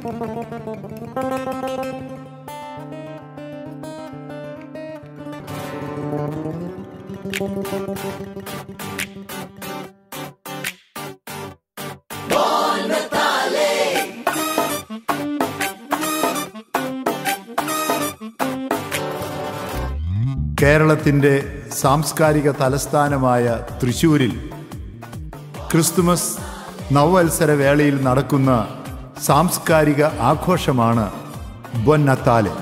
കേരളത്തിൻ്റെ സാംസ്കാരിക തലസ്ഥാനമായ തൃശൂരിൽ ക്രിസ്തുമസ് നവവത്സര വേളയിൽ നടക്കുന്ന സാംസ്കാരിക ആഘോഷമാണ് ബൊന്നത്താലെ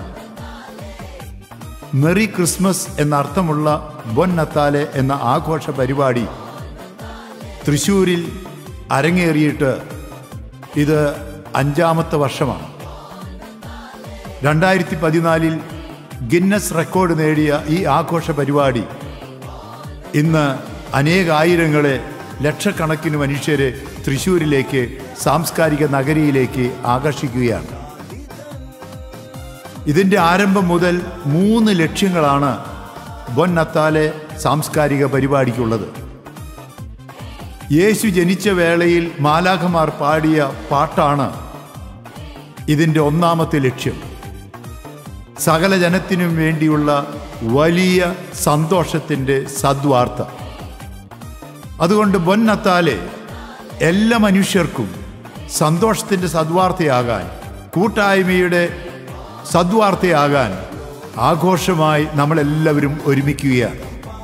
മെറി ക്രിസ്മസ് എന്നർത്ഥമുള്ള ബൊന്നത്താലെ എന്ന ആഘോഷ പരിപാടി തൃശൂരിൽ അരങ്ങേറിയിട്ട് ഇത് അഞ്ചാമത്തെ വർഷമാണ് രണ്ടായിരത്തി പതിനാലിൽ ഗിന്നസ് റെക്കോർഡ് നേടിയ ഈ ആഘോഷ പരിപാടി ഇന്ന് അനേകായിരങ്ങളെ ലക്ഷക്കണക്കിന് മനുഷ്യരെ തൃശ്ശൂരിലേക്ക് സാംസ്കാരിക നഗരിയിലേക്ക് ആകർഷിക്കുകയാണ് ഇതിൻ്റെ ആരംഭം മുതൽ മൂന്ന് ലക്ഷ്യങ്ങളാണ് ബൊന്നത്താലെ സാംസ്കാരിക പരിപാടിക്കുള്ളത് യേശു ജനിച്ച വേളയിൽ മാലാഖമാർ പാടിയ പാട്ടാണ് ഇതിൻ്റെ ഒന്നാമത്തെ ലക്ഷ്യം സകല ജനത്തിനും വേണ്ടിയുള്ള വലിയ സന്തോഷത്തിൻ്റെ സദ്വാർത്ത അതുകൊണ്ട് ബൊന്നത്താലെ എല്ലാ മനുഷ്യർക്കും സന്തോഷത്തിൻ്റെ സദ്വാർത്തയാകാൻ കൂട്ടായ്മയുടെ സദ്വാർത്തയാകാൻ ആഘോഷമായി നമ്മളെല്ലാവരും ഒരുമിക്കുകയാണ്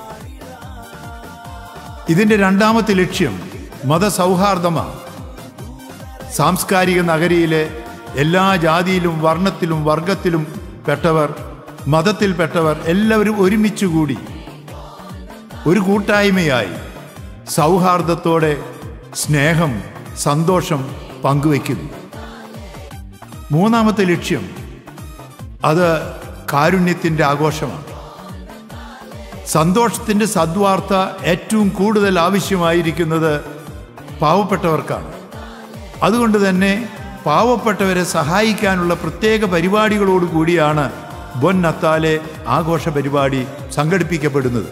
ഇതിൻ്റെ രണ്ടാമത്തെ ലക്ഷ്യം മതസൗഹാർദ്ദമാണ് സാംസ്കാരിക നഗരിയിലെ എല്ലാ ജാതിയിലും വർണ്ണത്തിലും വർഗത്തിലും പെട്ടവർ മതത്തിൽപ്പെട്ടവർ എല്ലാവരും ഒരുമിച്ചുകൂടി ഒരു കൂട്ടായ്മയായി സൗഹാർദ്ദത്തോടെ സ്നേഹം സന്തോഷം പങ്കുവയ്ക്കുന്നു മൂന്നാമത്തെ ലക്ഷ്യം അത് കാരുണ്യത്തിൻ്റെ ആഘോഷമാണ് സന്തോഷത്തിൻ്റെ സദ്വാർത്ത ഏറ്റവും കൂടുതൽ ആവശ്യമായിരിക്കുന്നത് പാവപ്പെട്ടവർക്കാണ് അതുകൊണ്ട് തന്നെ പാവപ്പെട്ടവരെ സഹായിക്കാനുള്ള പ്രത്യേക പരിപാടികളോട് കൂടിയാണ് ബൊൻ നത്താലെ ആഘോഷ പരിപാടി സംഘടിപ്പിക്കപ്പെടുന്നത്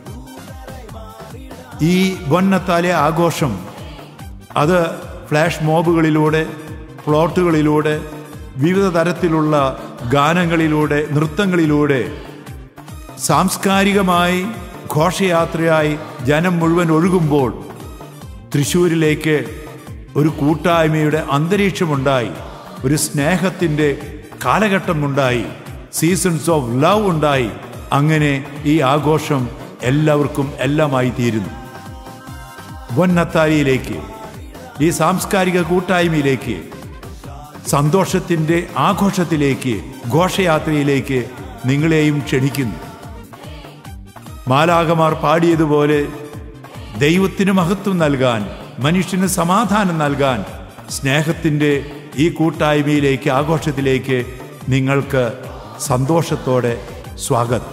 ഈ ബൊൻ നത്താലെ ആഘോഷം അത് ഫ്ലാഷ് മോബുകളിലൂടെ പ്ലോട്ടുകളിലൂടെ വിവിധ തരത്തിലുള്ള ഗാനങ്ങളിലൂടെ നൃത്തങ്ങളിലൂടെ സാംസ്കാരികമായി ഘോഷയാത്രയായി ജനം മുഴുവൻ ഒഴുകുമ്പോൾ തൃശ്ശൂരിലേക്ക് ഒരു കൂട്ടായ്മയുടെ അന്തരീക്ഷമുണ്ടായി ഒരു സ്നേഹത്തിൻ്റെ കാലഘട്ടമുണ്ടായി സീസൺസ് ഓഫ് ലവ് ഉണ്ടായി അങ്ങനെ ഈ ആഘോഷം എല്ലാവർക്കും എല്ലാമായി തീരുന്നു വന്നത്താരിയിലേക്ക് ഈ സാംസ്കാരിക കൂട്ടായ്മയിലേക്ക് സന്തോഷത്തിൻ്റെ ആഘോഷത്തിലേക്ക് ഘോഷയാത്രയിലേക്ക് നിങ്ങളെയും ക്ഷണിക്കുന്നു മാലാകമാർ പാടിയതുപോലെ ദൈവത്തിന് മഹത്വം നൽകാൻ മനുഷ്യന് സമാധാനം നൽകാൻ സ്നേഹത്തിൻ്റെ ഈ കൂട്ടായ്മയിലേക്ക് ആഘോഷത്തിലേക്ക് നിങ്ങൾക്ക് സന്തോഷത്തോടെ സ്വാഗതം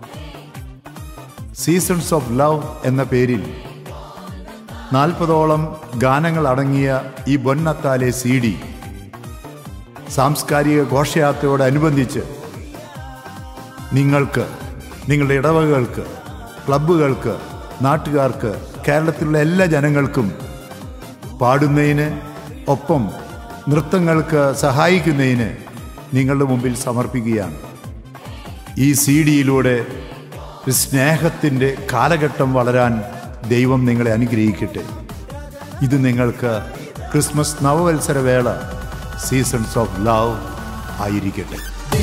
സീസൺസ് ഓഫ് ലവ് എന്ന പേരിൽ നാൽപ്പതോളം ഗാനങ്ങൾ അടങ്ങിയ ഈ ബൊന്നത്താലെ സി ഡി സാംസ്കാരിക ഘോഷയാത്രയോടനുബന്ധിച്ച് നിങ്ങൾക്ക് നിങ്ങളുടെ ഇടവകകൾക്ക് ക്ലബ്ബുകൾക്ക് നാട്ടുകാർക്ക് കേരളത്തിലുള്ള എല്ലാ ജനങ്ങൾക്കും പാടുന്നതിന് ഒപ്പം നൃത്തങ്ങൾക്ക് സഹായിക്കുന്നതിന് നിങ്ങളുടെ മുമ്പിൽ സമർപ്പിക്കുകയാണ് ഈ സി ഡിയിലൂടെ സ്നേഹത്തിൻ്റെ കാലഘട്ടം വളരാൻ ദൈവം നിങ്ങളെ അനുഗ്രഹിക്കട്ടെ ഇത് നിങ്ങൾക്ക് ക്രിസ്മസ് നവവത്സര വേള സീസൺസ് ഓഫ് ലവ് ആയിരിക്കട്ടെ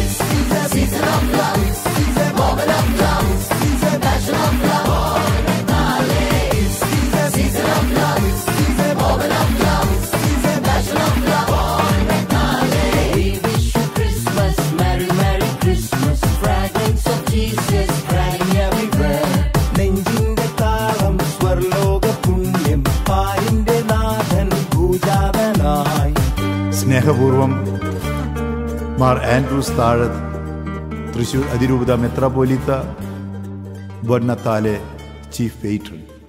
We wish you Christmas, Merry, Merry Christmas. Fragments of Jesus crying everywhere. നെഞ്ചിന്റെ താളം സ്വർലോക പുണ്യം പാലിന്റെ നാഥൻ ഭൂജാതനായി സ്നേഹപൂർവം മാർ ആൻഡ്രൂസ് താഴത്ത് തൃശൂർ അതിരൂപത മെത്രാപോലിത്ത ബൊന്നത്താലെ ചീഫ് പേട്രൺ